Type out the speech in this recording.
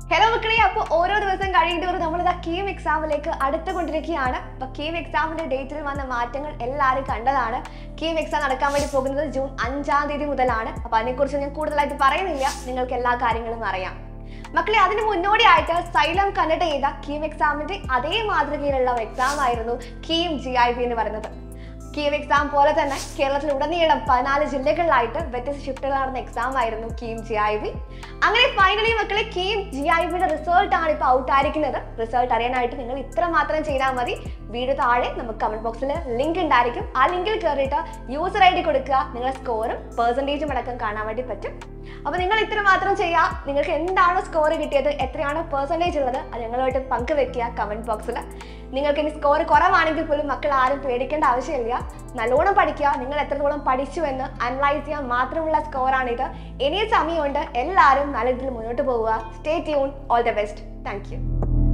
hello മക്കളെ അപ്പോൾ ഓരോ ദിവസം കഴിയുന്നവർ നമ്മളിതാ കീം എക്സാമിലേക്ക് അടുത്തുകൊണ്ടിരിക്കുകയാണ് അപ്പൊ കീം എക്സാമിന്റെ ഡേറ്റിൽ വന്ന മാറ്റങ്ങൾ എല്ലാവരും കണ്ടതാണ് കീം എക്സാം നടക്കാൻ വേണ്ടി പോകുന്നത് ജൂൺ അഞ്ചാം തീയതി മുതലാണ് അപ്പൊ അതിനെക്കുറിച്ച് ഞാൻ കൂടുതലായിട്ട് പറയുന്നില്ല നിങ്ങൾക്ക് എല്ലാ കാര്യങ്ങളും അറിയാം മക്കളെ അതിന് മുന്നോടിയായിട്ട് സൈലം കണ്ടക്ട് ചെയ്ത കീം എക്സാമിന്റെ അതേ മാതൃകയിലുള്ള എക്സാം ആയിരുന്നു കീം ജി ഐ ബി എന്ന് പറയുന്നത് കീം എക്സാം പോലെ തന്നെ കേരളത്തിൽ ഉടനീളം പതിനാല് ജില്ലകളിലായിട്ട് വ്യത്യസ്ത ഷിഫ്റ്റുകൾ നടന്ന എക്സാം ആയിരുന്നു കീം ജി ഐ ബി അങ്ങനെ ഫൈനലി മക്കളെ കീം ജി ഐ ബിയുടെ റിസൾട്ട് ആണ് ഇപ്പോൾ ഔട്ട് ആയിരിക്കുന്നത് റിസൾട്ട് അറിയാനായിട്ട് നിങ്ങൾ ഇത്ര മാത്രം ചെയ്താൽ മതി വീഡിയോ താഴെ നമുക്ക് കമന്റ് ബോക്സിൽ ലിങ്ക് ഉണ്ടായിരിക്കും ആ ലിങ്കിൽ കയറിയിട്ട് യൂസർ ഐ ഡി കൊടുക്കുക നിങ്ങളുടെ സ്കോറും പെർസെൻറ്റേജും അടക്കം കാണാൻ വേണ്ടി പറ്റും അപ്പോൾ നിങ്ങൾ ഇത്ര മാത്രം ചെയ്യുക നിങ്ങൾക്ക് എന്താണോ സ്കോർ കിട്ടിയത് എത്രയാണോ പെർസെൻറ്റേജ് ഉള്ളത് അത് ഞങ്ങളുമായിട്ട് പങ്കുവെക്കുക കമന്റ് ബോക്സിൽ നിങ്ങൾക്ക് ഇനി സ്കോർ കുറവാണെങ്കിൽ പോലും മക്കൾ ആരും പേടിക്കേണ്ട ആവശ്യമില്ല നല്ലോണം പഠിക്കുക നിങ്ങൾ എത്രത്തോളം പഠിച്ചു എന്ന് അനലൈസ് ചെയ്യാൻ മാത്രമുള്ള സ്കോറാണിത് ഇനിയ സമയമുണ്ട് എല്ലാവരും നല്ല രീതിയിൽ മുന്നോട്ട് പോവുക stay tune all the best thank U